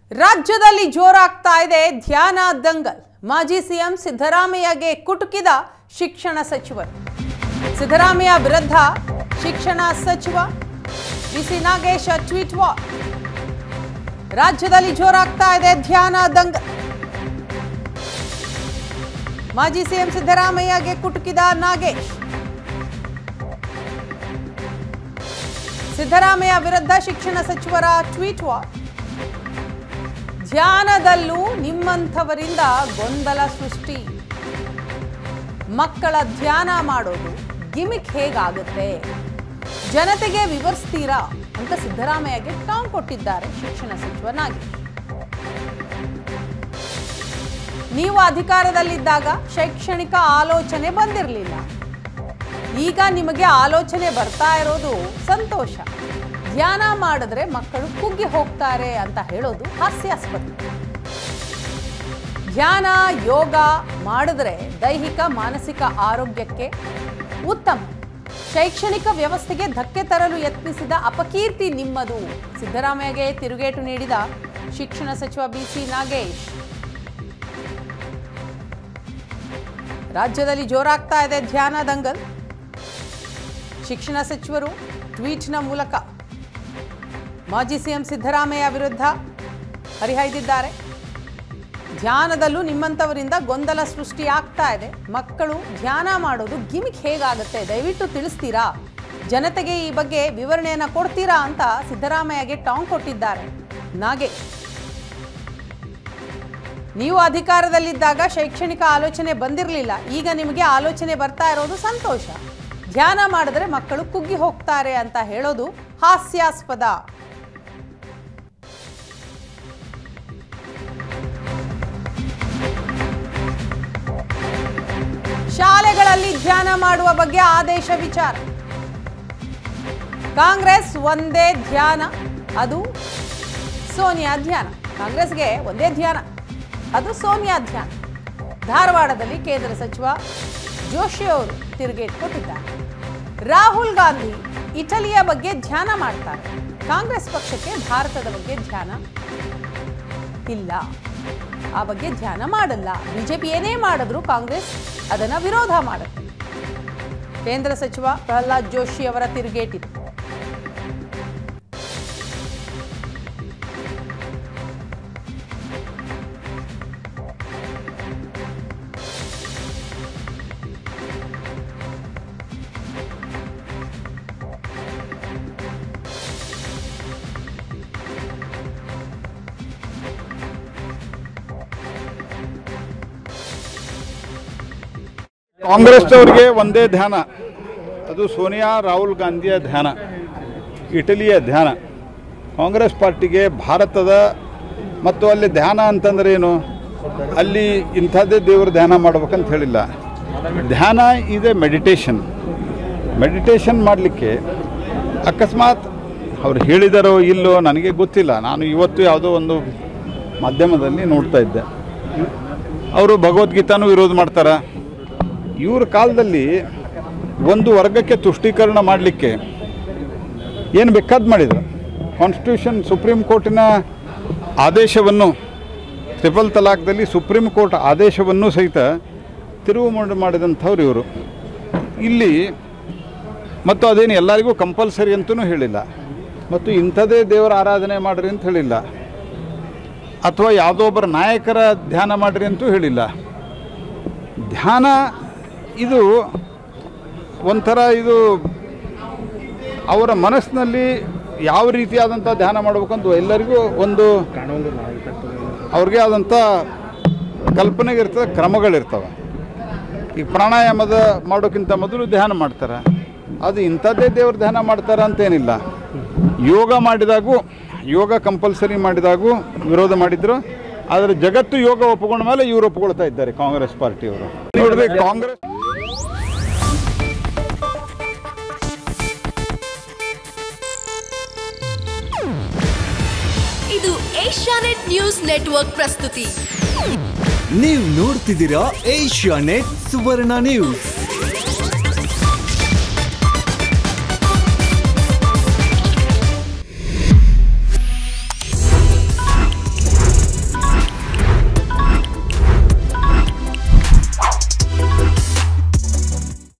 ರಾಜ್ಯದಲ್ಲಿ ಜೋರಾಗ್ತಾ ಇದೆ ಧ್ಯಾನ ದಂಗಲ್ ಮಾಜಿ ಸಿಎಂ ಸಿದ್ದರಾಮಯ್ಯಗೆ ಕುಟುಕಿದ ಶಿಕ್ಷಣ ಸಚಿವರು ಸಿದ್ದರಾಮಯ್ಯ ವಿರುದ್ಧ ಶಿಕ್ಷಣ ಸಚಿವ ಬಿಸಿ ನಾಗೇಶ್ ಟ್ವೀಟ್ ವಾರ್ ರಾಜ್ಯದಲ್ಲಿ ಜೋರಾಗ್ತಾ ಇದೆ ಧ್ಯಾನ ದಂಗಲ್ ಮಾಜಿ ಸಿಎಂ ಸಿದ್ದರಾಮಯ್ಯಗೆ ಕುಟುಕಿದ ನಾಗೇಶ್ ಸಿದ್ದರಾಮಯ್ಯ ವಿರುದ್ಧ ಶಿಕ್ಷಣ ಸಚಿವರ ಟ್ವೀಟ್ ವಾರ್ ಧ್ಯಾನದಲ್ಲೂ ನಿಮ್ಮಂಥವರಿಂದ ಗೊಂದಲ ಸೃಷ್ಟಿ ಮಕ್ಕಳ ಧ್ಯಾನ ಮಾಡೋದು ಗಿಮಿಕ್ ಹೇಗಾಗುತ್ತೆ ಜನತೆಗೆ ವಿವರಿಸ್ತೀರಾ ಅಂತ ಸಿದ್ದರಾಮಯ್ಯಗೆ ಟಾಂಗ್ ಕೊಟ್ಟಿದ್ದಾರೆ ಶಿಕ್ಷಣ ಸಚಿವ ನಾಗೇಶ್ ನೀವು ಅಧಿಕಾರದಲ್ಲಿದ್ದಾಗ ಶೈಕ್ಷಣಿಕ ಆಲೋಚನೆ ಬಂದಿರಲಿಲ್ಲ ಈಗ ನಿಮಗೆ ಆಲೋಚನೆ ಬರ್ತಾ ಇರೋದು ಸಂತೋಷ ಧ್ಯಾನ ಮಾಡಿದ್ರೆ ಮಕ್ಕಳು ಕುಗ್ಗಿ ಹೋಗ್ತಾರೆ ಅಂತ ಹೇಳೋದು ಹಾಸ್ಯಾಸ್ಪದ ಧ್ಯಾನ ಯೋಗ ಮಾಡಿದ್ರೆ ದೈಹಿಕ ಮಾನಸಿಕ ಆರೋಗ್ಯಕ್ಕೆ ಉತ್ತಮ ಶೈಕ್ಷಣಿಕ ವ್ಯವಸ್ಥೆಗೆ ಧಕ್ಕೆ ತರಲು ಯತ್ನಿಸಿದ ಅಪಕೀರ್ತಿ ನಿಮ್ಮದು ಸಿದ್ದರಾಮಯ್ಯಗೆ ತಿರುಗೇಟು ನೀಡಿದ ಶಿಕ್ಷಣ ಸಚಿವ ಬಿಸಿ ನಾಗೇಶ್ ರಾಜ್ಯದಲ್ಲಿ ಜೋರಾಗ್ತಾ ಇದೆ ಧ್ಯಾನ ದಂಗಲ್ ಶಿಕ್ಷಣ ಸಚಿವರು ಟ್ವೀಟ್ನ ಮೂಲಕ ಮಾಜಿ ಸಿಎಂ ಸಿದ್ದರಾಮಯ್ಯ ವಿರುದ್ಧ ಹರಿಹಾಯ್ದಿದ್ದಾರೆ ಧ್ಯಾನದಲ್ಲೂ ನಿಮ್ಮಂಥವರಿಂದ ಗೊಂದಲ ಸೃಷ್ಟಿಯಾಗ್ತಾ ಇದೆ ಮಕ್ಕಳು ಧ್ಯಾನ ಮಾಡೋದು ಗಿಮಿಕ್ ಹೇಗಾಗುತ್ತೆ ದಯವಿಟ್ಟು ತಿಳಿಸ್ತೀರಾ ಜನತೆಗೆ ಈ ಬಗ್ಗೆ ವಿವರಣೆಯನ್ನು ಕೊಡ್ತೀರಾ ಅಂತ ಸಿದ್ದರಾಮಯ್ಯಗೆ ಟಾಂಗ್ ಕೊಟ್ಟಿದ್ದಾರೆ ನಾಗೇಶ್ ನೀವು ಅಧಿಕಾರದಲ್ಲಿದ್ದಾಗ ಶೈಕ್ಷಣಿಕ ಆಲೋಚನೆ ಬಂದಿರಲಿಲ್ಲ ಈಗ ನಿಮಗೆ ಆಲೋಚನೆ ಬರ್ತಾ ಇರೋದು ಸಂತೋಷ ಧ್ಯಾನ ಮಾಡಿದ್ರೆ ಮಕ್ಕಳು ಕುಗ್ಗಿ ಹೋಗ್ತಾರೆ ಅಂತ ಹೇಳೋದು ಹಾಸ್ಯಾಸ್ಪದ ಶಾಲೆಗಳಲ್ಲಿ ಧ್ಯಾನ ಮಾಡುವ ಬಗ್ಗೆ ಆದೇಶ ವಿಚಾರ ಕಾಂಗ್ರೆಸ್ ಒಂದೇ ಧ್ಯಾನ ಅದು ಸೋನಿಯಾ ಧ್ಯಾನ ಕಾಂಗ್ರೆಸ್ಗೆ ಒಂದೇ ಧ್ಯಾನ ಅದು ಸೋನಿಯಾ ಧ್ಯಾನ ಧಾರವಾಡದಲ್ಲಿ ಕೇಂದ್ರ ಸಚಿವ ಜೋಶಿ ಅವರು ತಿರುಗೇಟ್ ಕೊಟ್ಟಿದ್ದಾರೆ ರಾಹುಲ್ ಗಾಂಧಿ ಇಟಲಿಯ ಬಗ್ಗೆ ಧ್ಯಾನ ಮಾಡ್ತಾರೆ ಕಾಂಗ್ರೆಸ್ ಪಕ್ಷಕ್ಕೆ ಭಾರತದ ಬಗ್ಗೆ ಧ್ಯಾನ ಇಲ್ಲ ಆ ಬಗ್ಗೆ ಧ್ಯಾನ ಮಾಡಲ್ಲ ಬಿಜೆಪಿ ಏನೇ ಮಾಡಿದ್ರು ಕಾಂಗ್ರೆಸ್ ಅದನ್ನ ವಿರೋಧ ಮಾಡುತ್ತೆ ಕೇಂದ್ರ ಸಚಿವ ಪ್ರಹ್ಲಾದ್ ಜೋಶಿ ಅವರ ತಿರುಗೇಟಿದೆ ಕಾಂಗ್ರೆಸ್ನವ್ರಿಗೆ ಒಂದೇ ಧ್ಯಾನ ಅದು ಸೋನಿಯಾ ರಾಹುಲ್ ಗಾಂಧಿಯ ಧ್ಯಾನ ಇಟಲಿಯ ಧ್ಯಾನ ಕಾಂಗ್ರೆಸ್ ಪಾರ್ಟಿಗೆ ಭಾರತದ ಮತ್ತು ಅಲ್ಲಿ ಧ್ಯಾನ ಅಂತಂದ್ರೆ ಏನು ಅಲ್ಲಿ ಇಂಥದ್ದೇ ದೇವರು ಧ್ಯಾನ ಮಾಡ್ಬೇಕಂತ ಹೇಳಿಲ್ಲ ಧ್ಯಾನ ಈಸ್ ಎ ಮೆಡಿಟೇಷನ್ ಮೆಡಿಟೇಷನ್ ಮಾಡಲಿಕ್ಕೆ ಅಕಸ್ಮಾತ್ ಅವ್ರು ಹೇಳಿದಾರೋ ಇಲ್ಲೋ ನನಗೆ ಗೊತ್ತಿಲ್ಲ ನಾನು ಇವತ್ತು ಯಾವುದೋ ಒಂದು ಮಾಧ್ಯಮದಲ್ಲಿ ನೋಡ್ತಾ ಇದ್ದೆ ಅವರು ಭಗವದ್ಗೀತಾನು ವಿರೋಧ ಮಾಡ್ತಾರೆ ಇವ್ರ ಕಾಲದಲ್ಲಿ ಒಂದು ವರ್ಗಕ್ಕೆ ತುಷ್ಟೀಕರಣ ಮಾಡಲಿಕ್ಕೆ ಏನು ಬೇಕಾದ್ ಮಾಡಿದರು ಕಾನ್ಸ್ಟಿಟ್ಯೂಷನ್ ಸುಪ್ರೀಂ ಕೋರ್ಟಿನ ಆದೇಶವನ್ನು ಟ್ರಿಪಲ್ ತಲಾಕ್ದಲ್ಲಿ ಸುಪ್ರೀಂ ಕೋರ್ಟ್ ಆದೇಶವನ್ನು ಸಹಿತ ತಿರುವು ಮಾಡಿ ಮಾಡಿದಂಥವ್ರು ಇವರು ಇಲ್ಲಿ ಮತ್ತು ಅದೇನು ಎಲ್ಲರಿಗೂ ಕಂಪಲ್ಸರಿ ಅಂತಲೂ ಹೇಳಿಲ್ಲ ಮತ್ತು ಇಂಥದೇ ದೇವರ ಆರಾಧನೆ ಮಾಡಿರಿ ಅಂತ ಹೇಳಿಲ್ಲ ಅಥವಾ ಯಾವುದೋ ಒಬ್ಬರ ನಾಯಕರ ಧ್ಯಾನ ಮಾಡಿರಿ ಅಂತೂ ಹೇಳಿಲ್ಲ ಧ್ಯಾನ ಇದು ಒಂಥರ ಇದು ಅವರ ಮನಸ್ಸಿನಲ್ಲಿ ಯಾವ ರೀತಿಯಾದಂಥ ಧ್ಯಾನ ಮಾಡಬೇಕಂತ ಎಲ್ಲರಿಗೂ ಒಂದು ಅವ್ರಿಗೆ ಆದಂಥ ಕಲ್ಪನೆಗೆ ಇರ್ತದೆ ಕ್ರಮಗಳಿರ್ತವೆ ಈಗ ಪ್ರಾಣಾಯಾಮದ ಮಾಡೋಕ್ಕಿಂತ ಮೊದಲು ಧ್ಯಾನ ಮಾಡ್ತಾರೆ ಅದು ಇಂಥದ್ದೇ ದೇವ್ರ ಧ್ಯಾನ ಮಾಡ್ತಾರೆ ಅಂತೇನಿಲ್ಲ ಯೋಗ ಮಾಡಿದಾಗೂ ಯೋಗ ಕಂಪಲ್ಸರಿ ಮಾಡಿದಾಗೂ ವಿರೋಧ ಮಾಡಿದ್ರು ಆದರೆ ಜಗತ್ತು ಯೋಗ ಒಪ್ಪಿಕೊಂಡ ಮೇಲೆ ಇವರು ಒಪ್ಕೊಳ್ತಾ ಇದ್ದಾರೆ ಕಾಂಗ್ರೆಸ್ ಪಾರ್ಟಿಯವರು ನೋಡ್ರಿ ಕಾಂಗ್ರೆಸ್ ಇದು ಏಷ್ಯಾನೆಟ್ ನ್ಯೂಸ್ ನೆಟ್ವರ್ಕ್ ಪ್ರಸ್ತುತಿ ನೀವು ನೋಡ್ತಿದ್ದೀರಾ ಏಷ್ಯಾ ನೆಟ್ ಸುವರ್ಣ ನ್ಯೂಸ್